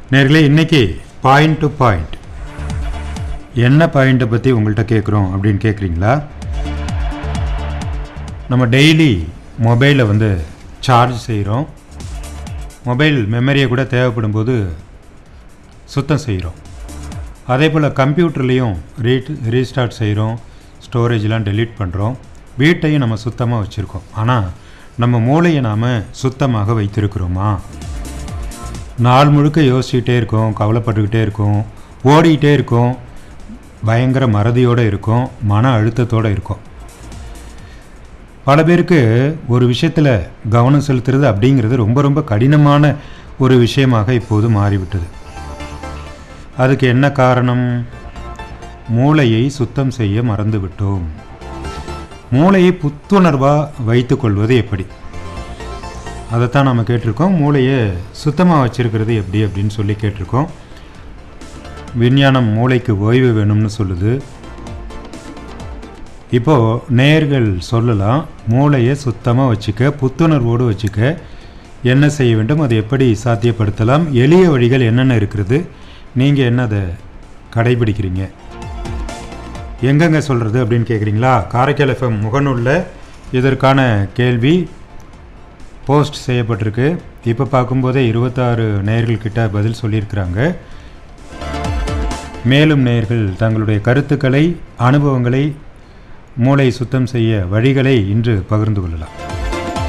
நேர்களே இன்னைக்கு point to point என்ன பாயிண்ட்டை பற்றி உங்கள்கிட்ட கேட்குறோம் அப்படின்னு கேட்குறீங்களா நம்ம டெய்லி மொபைலை வந்து சார்ஜ் செய்கிறோம் மொபைல் மெமரியை கூட தேவைப்படும் போது சுத்தம் செய்கிறோம் அதே போல் கம்ப்யூட்டர்லேயும் ரீட் ரீஸ்டார்ட் செய்கிறோம் ஸ்டோரேஜ்லாம் டெலீட் பண்ணுறோம் வீட்டையும் நம்ம சுத்தமாக வச்சுருக்கோம் ஆனால் நம்ம மூளையை நாம் சுத்தமாக வைத்திருக்கிறோமா நாள் முழுக்க யோசிச்சுக்கிட்டே இருக்கோம் கவலைப்பட்டுக்கிட்டே இருக்கோம் ஓடிக்கிட்டே இருக்கோம் பயங்கர மறதியோடு இருக்கும் மன அழுத்தத்தோடு இருக்கும் பல பேருக்கு ஒரு விஷயத்தில் கவனம் செலுத்துறது அப்படிங்கிறது ரொம்ப ரொம்ப கடினமான ஒரு விஷயமாக இப்போது மாறிவிட்டது அதுக்கு என்ன காரணம் மூளையை சுத்தம் செய்ய மறந்துவிட்டோம் மூளையை புத்துணர்வாக வைத்துக்கொள்வது எப்படி அதைத்தான் நம்ம கேட்டிருக்கோம் மூளையை சுத்தமாக வச்சிருக்கிறது எப்படி அப்படின்னு சொல்லி கேட்டிருக்கோம் விஞ்ஞானம் மூளைக்கு ஓய்வு வேணும்னு சொல்லுது இப்போது நேர்கள் சொல்லலாம் மூளையை சுத்தமாக வச்சுக்க புத்துணர்வோடு வச்சுக்க என்ன செய்ய வேண்டும் அதை எப்படி சாத்தியப்படுத்தலாம் எளிய வழிகள் என்னென்ன இருக்கிறது நீங்கள் என்ன அதை கடைபிடிக்கிறீங்க எங்கெங்க சொல்கிறது அப்படின்னு கேட்குறீங்களா காரைக்கால் எஃப்எம் முகநூலில் இதற்கான கேள்வி போஸ்ட் செய்யப்பட்டிருக்கு இப்போ பார்க்கும்போதே இருபத்தாறு நேயர்கள்கிட்ட பதில் சொல்லியிருக்கிறாங்க மேலும் நேயர்கள் தங்களுடைய கருத்துக்களை அனுபவங்களை மூளை சுத்தம் செய்ய வழிகளை இன்று பகிர்ந்து கொள்ளலாம்